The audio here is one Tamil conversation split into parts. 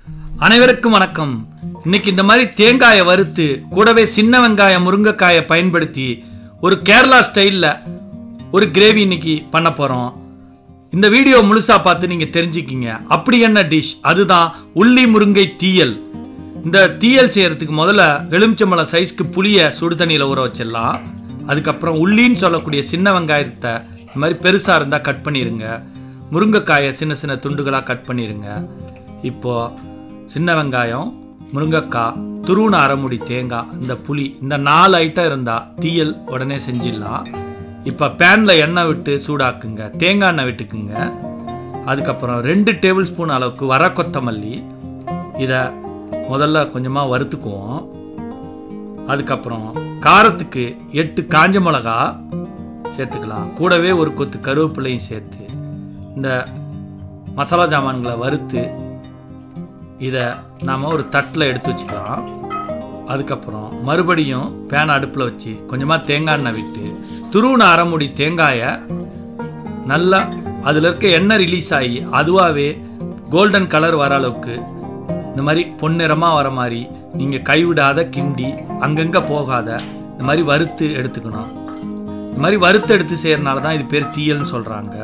அனைவருக்கும் வணக்கம் இன்னைக்கு இந்த மாதிரி தேங்காயை வறுத்து கூடவே சின்ன வெங்காயம் முருங்கைக்காயை பயன்படுத்தி ஒரு கேரளா ஸ்டைலில் ஒரு கிரேவி இன்னைக்கு பண்ண போகிறோம் இந்த வீடியோ முழுசா பார்த்து நீங்கள் தெரிஞ்சுக்கிங்க அப்படி என்ன டிஷ் அதுதான் உள்ளி முருங்கை தீயல் இந்த தீயல் செய்யறதுக்கு முதல்ல எலுமிச்சம்பழம் சைஸ்க்கு புளியை சுடு தண்ணியில் ஊற வச்சிடலாம் அதுக்கப்புறம் உள்ளின்னு சொல்லக்கூடிய சின்ன வெங்காயத்தை இந்த மாதிரி பெருசாக இருந்தால் கட் பண்ணிடுங்க முருங்கைக்காயை சின்ன சின்ன துண்டுகளாக கட் பண்ணிடுங்க இப்போ சின்ன வெங்காயம் முருங்கைக்காய் துருவன அரைமுடி தேங்காய் இந்த புளி இந்த நாலு ஐட்டம் இருந்தால் தீயல் உடனே செஞ்சிடலாம் இப்போ பேனில் எண்ணெய் விட்டு சூடாக்குங்க தேங்காய் எண்ணெய் விட்டுக்குங்க அதுக்கப்புறம் ரெண்டு டேபிள் ஸ்பூன் அளவுக்கு வர கொத்தமல்லி இதை முதல்ல கொஞ்சமாக வறுத்துக்குவோம் அதுக்கப்புறம் காரத்துக்கு எட்டு காஞ்ச மிளகா சேர்த்துக்கலாம் கூடவே ஒரு கொத்து கருவேப்பிலையும் சேர்த்து இந்த மசாலா ஜாமான்களை வறுத்து இதை நாம் ஒரு தட்டில் எடுத்து வச்சுக்கலாம் அதுக்கப்புறம் மறுபடியும் பேன் அடுப்பில் வச்சு கொஞ்சமாக தேங்காய் எண்ணெய் விட்டு துருவுன அரைமுடி தேங்காயை நல்லா அதில் இருக்க எண்ணெய் ரிலீஸ் ஆகி அதுவாகவே கோல்டன் கலர் வர அளவுக்கு இந்த மாதிரி பொன்னிறமாக வர மாதிரி நீங்கள் கைவிடாத கிண்டி அங்கங்கே போகாத இந்த மாதிரி வறுத்து எடுத்துக்கணும் இந்த மாதிரி வறுத்து எடுத்து செய்யறதுனால தான் இது பேர் தீயல்னு சொல்கிறாங்க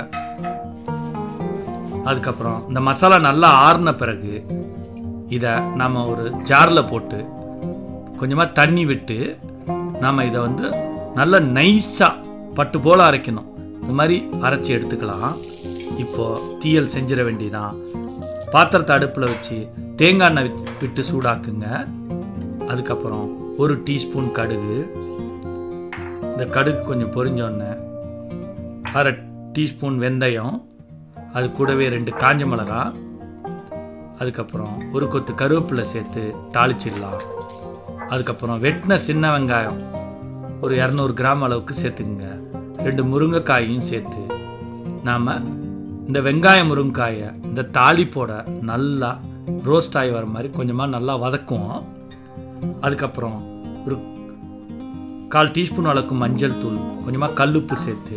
அதுக்கப்புறம் இந்த மசாலா நல்லா ஆறின பிறகு இதை நாம் ஒரு ஜாரில் போட்டு கொஞ்சமாக தண்ணி விட்டு நாம் இதை வந்து நல்ல நைஸாக பட்டு போல் அரைக்கணும் இந்த மாதிரி அரைச்சி எடுத்துக்கலாம் இப்போது தீயல் செஞ்சிட வேண்டியதான் பாத்திரத்தை அடுப்பில் வச்சு தேங்காய் எண்ணெய் விட்- விட்டு சூடாக்குங்க அதுக்கப்புறம் ஒரு டீஸ்பூன் கடுகு இந்த கடுகு கொஞ்சம் பொரிஞ்சோடனே அரை டீஸ்பூன் வெந்தயம் அது கூடவே ரெண்டு காஞ்ச மிளகா அதுக்கப்புறம் ஒரு கொத்து கருவேப்பிலை சேர்த்து தாளிச்சிடலாம் அதுக்கப்புறம் வெட்டின சின்ன வெங்காயம் ஒரு இரநூறு கிராம் அளவுக்கு சேர்த்துக்குங்க ரெண்டு முருங்கைக்காயையும் சேர்த்து நாம் இந்த வெங்காயம் முருங்கைக்காயை இந்த தாளிப்போட நல்லா ரோஸ்ட் ஆகி வர மாதிரி கொஞ்சமாக நல்லா வதக்குவோம் அதுக்கப்புறம் ஒரு கால் டீஸ்பூன் அளவுக்கு மஞ்சள் தூள் கொஞ்சமாக கல்லுப்பு சேர்த்து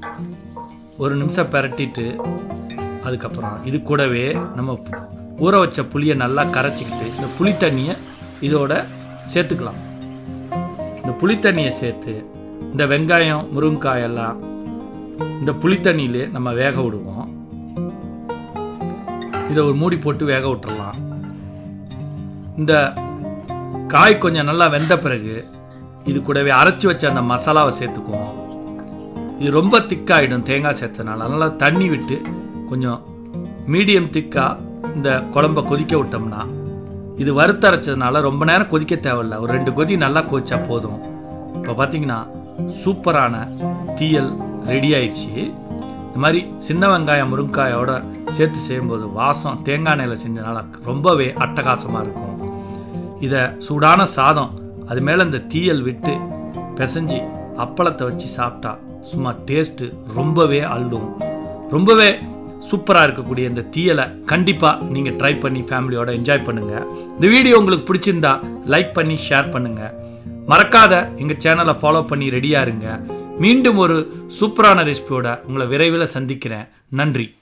ஒரு நிமிஷம் பிரட்டிட்டு அதுக்கப்புறம் இது கூடவே நம்ம பு- ஊற வச்ச புளியை நல்லா கரைச்சிக்கிட்டு இந்த புளி தண்ணியை இதோட சேர்த்துக்கலாம் இந்த புளி தண்ணியை சேர்த்து இந்த வெங்காயம் முருங்கைக்காய் எல்லாம் இந்த புளி தண்ணியிலே நம்ம வேக விடுவோம் இதை ஒரு மூடி போட்டு வேக விட்டுறலாம் இந்த காய் கொஞ்சம் நல்லா வெந்த பிறகு இது கூடவே அரைச்சி வச்ச அந்த மசாலாவை சேர்த்துக்குவோம் இது ரொம்ப திக்காயிடும் தேங்காய் சேர்த்தனால அதனால தண்ணி விட்டு கொஞ்சம் மீடியம் திக்காக இந்த குழம்ப கொதிக்க விட்டோம்னா இது வறுத்தரைச்சதுனால ரொம்ப நேரம் கொதிக்க தேவையில்ல ஒரு ரெண்டு கொதி நல்லா கொதிச்சா போதும் இப்போ பார்த்தீங்கன்னா சூப்பரான தீயல் ரெடி ஆயிடுச்சு இந்த மாதிரி சின்ன வெங்காயம் முருங்காயோட சேர்த்து செய்யும்போது வாசம் தேங்காய் எண்ணெயில் செஞ்சனால ரொம்பவே அட்டகாசமாக இருக்கும் இதை சூடான சாதம் அது மேலே இந்த தீயல் விட்டு பிசைஞ்சு அப்பளத்தை வச்சு சாப்பிட்டா சும்மா டேஸ்ட்டு ரொம்பவே அள்ளும் ரொம்பவே சூப்பராக இருக்கக்கூடிய இந்த தீயலை கண்டிப்பாக நீங்கள் ட்ரை பண்ணி ஃபேமிலியோட என்ஜாய் பண்ணுங்கள் இந்த வீடியோ உங்களுக்கு பிடிச்சிருந்தா லைக் பண்ணி ஷேர் பண்ணுங்கள் மறக்காத எங்கள் சேனலை ஃபாலோ பண்ணி ரெடியாக இருங்க மீண்டும் ஒரு சூப்பரான ரெசிபியோட உங்களை விரைவில் சந்திக்கிறேன் நன்றி